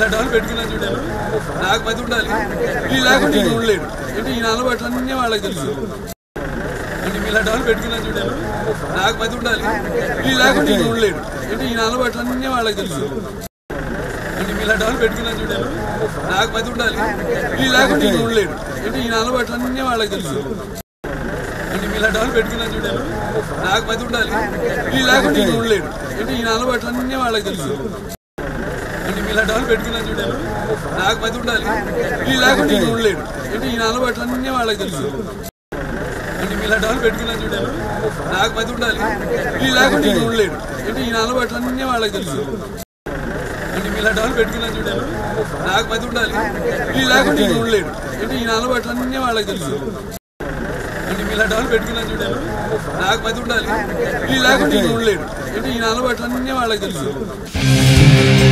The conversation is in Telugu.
డబ్బులు పెట్టుకున్నాను చూడాను నాకు మతి ఉండాలి ఈ లేకుండా నేను ఉండలేడు అంటే ఈ అలవాట్లన్నీ వాళ్ళకి తెలుసు అంటే మీలా డబ్బులు పెట్టుకున్నాను చూడాను నాకు మతి ఉండాలి ఈ లేకుండా నేను ఉండలేడు అంటే ఈ అలవాట్లన్నీ వాళ్ళకి తెలుసు అంటే మీలా డబ్బులు పెట్టుకున్నాను చూడాను నాకు మతి ఉండాలి ఈ లేకుండా నేను ఉండలేడు అంటే ఈ అలవాట్లన్నీ వాళ్ళకి తెలుసు అంటే మీలా డబ్బులు పెట్టుకున్నాను చూడాను నాకు మతి ఉండాలి ఈ లేకుండా నేను ఉండలేడు అంటే ఈ అలవాట్లన్నీ వాళ్ళకి తెలుసు అంటే మీలా డబ్బులు పెట్టుకున్నాను చూడాను నాకు మతి ఉండాలి ఈ లేకుండా నేను ఉండలేడు అంటే ఈ అలవాట్లన్నీ వాళ్ళకి తెలుసు అంటే మీలా డబ్బులు పెట్టుకున్నాను చూడాను నాకు మతి ఉండాలి ఈ లేకుండా నేను ఉండలేడు అంటే ఈ అలవాట్లన్నీ వాళ్ళకి తెలుసు అంటే మీలా డబ్బులు పెట్టుకున్నాను చూడాను నాకు మతి ఉండాలి ఈ లేకుండా నేను ఉండలేడు అంటే ఈ అలవాట్లన్నీ వాళ్ళకి తెలుసు అంటే మీలా డబ్బులు పెట్టుకున్నాను చూడాను నాకు మతి ఉండాలి ఈ లేకుండా నేను ఉండలేడు అంటే ఈ అలవాట్లన్నీ వాళ్ళకి తెలుసు